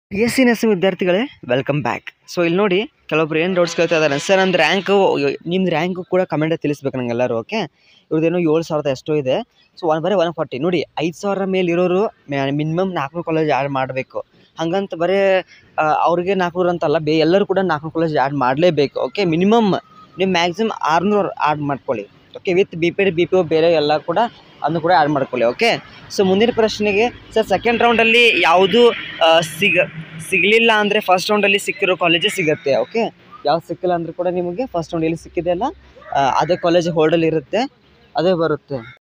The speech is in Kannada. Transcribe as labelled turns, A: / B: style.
A: ಬಿ ಎಸ್ ಸಿ ನರ್ಸಿಂಗ್ ವಿದ್ಯಾರ್ಥಿಗಳೇ ವೆಲ್ಕಮ್ ಬ್ಯಾಕ್ ಸೊ ಇಲ್ಲಿ ನೋಡಿ ಕೆಲವೊಬ್ರು ಏನು ಡೌಟ್ಸ್ ಕೇಳ್ತಾ ಇದ್ದಾರೆ ಸರ್ ನಂದು ರ್ಯಾಂಕು ನಿಮ್ದು ರ್ಯಾಂಕು ಕೂಡ ಕಮೆಂಟಲ್ಲಿ ತಿಳಿಸ್ಬೇಕು ನಂಗೆ ಎಲ್ಲರೂ ಓಕೆ ಇವ್ರದ್ದೇನೋ ಏಳು ಸಾವಿರದ ಎಷ್ಟೋ ಇದೆ ಸೊ ಒನ್ ಬರೀ ಒನ್ ಫಾರ್ಟಿ ನೋಡಿ ಐದು ಸಾವಿರ ಮೇಲೆ ಇರೋರು ಮಿನಿಮಮ್ ನಾಲ್ಕುನೂರು ಕಾಲೇಜ್ ಆ್ಯಡ್ ಮಾಡಬೇಕು ಹಂಗಂತ ಬರೀ ಆ, ಅವ್ರಿಗೆ ನಾಲ್ಕುನೂರು ಅಂತಲ್ಲ ಬೇ ಎಲ್ಲರೂ ಕೂಡ ನಾಲ್ಕುನೂರು ಕಾಲೇಜ್ ಆ್ಯಡ್ ಮಾಡಲೇಬೇಕು ಓಕೆ ಮಿನಿಮಮ್ ನೀವು ಮ್ಯಾಕ್ಸಿಮಮ್ ಆರುನೂರು ಆ್ಯಡ್ ಮಾಡ್ಕೊಳ್ಳಿ okay with B P D B P O ಬೇರೆ ಎಲ್ಲ ಕೂಡ ಅದನ್ನು ಕೂಡ ಆ್ಯಡ್ ಮಾಡ್ಕೊಳ್ಳಿ ಓಕೆ ಸೊ ಮುಂದಿನ ಪ್ರಶ್ನೆಗೆ ಸರ್ ಸೆಕೆಂಡ್ ರೌಂಡಲ್ಲಿ ಯಾವುದು ಆ, ಸಿಗ ಸಿಗಲಿಲ್ಲ ಅಂದರೆ ಫಸ್ಟ್ ರೌಂಡಲ್ಲಿ ಸಿಕ್ಕಿರೋ ಕಾಲೇಜೇ ಸಿಗುತ್ತೆ ಓಕೆ ಯಾವ್ದು ಸಿಕ್ಕಿಲ್ಲ ಅಂದರೂ ಕೂಡ ನಿಮಗೆ ಫಸ್ಟ್ ರೌಂಡಲ್ಲಿ ಸಿಕ್ಕಿದೆ ಅಲ್ಲ ಆ, ಅದೇ ಕಾಲೇಜ್ ಹೋಲ್ಡಲ್ಲಿ ಇರುತ್ತೆ ಅದೇ ಬರುತ್ತೆ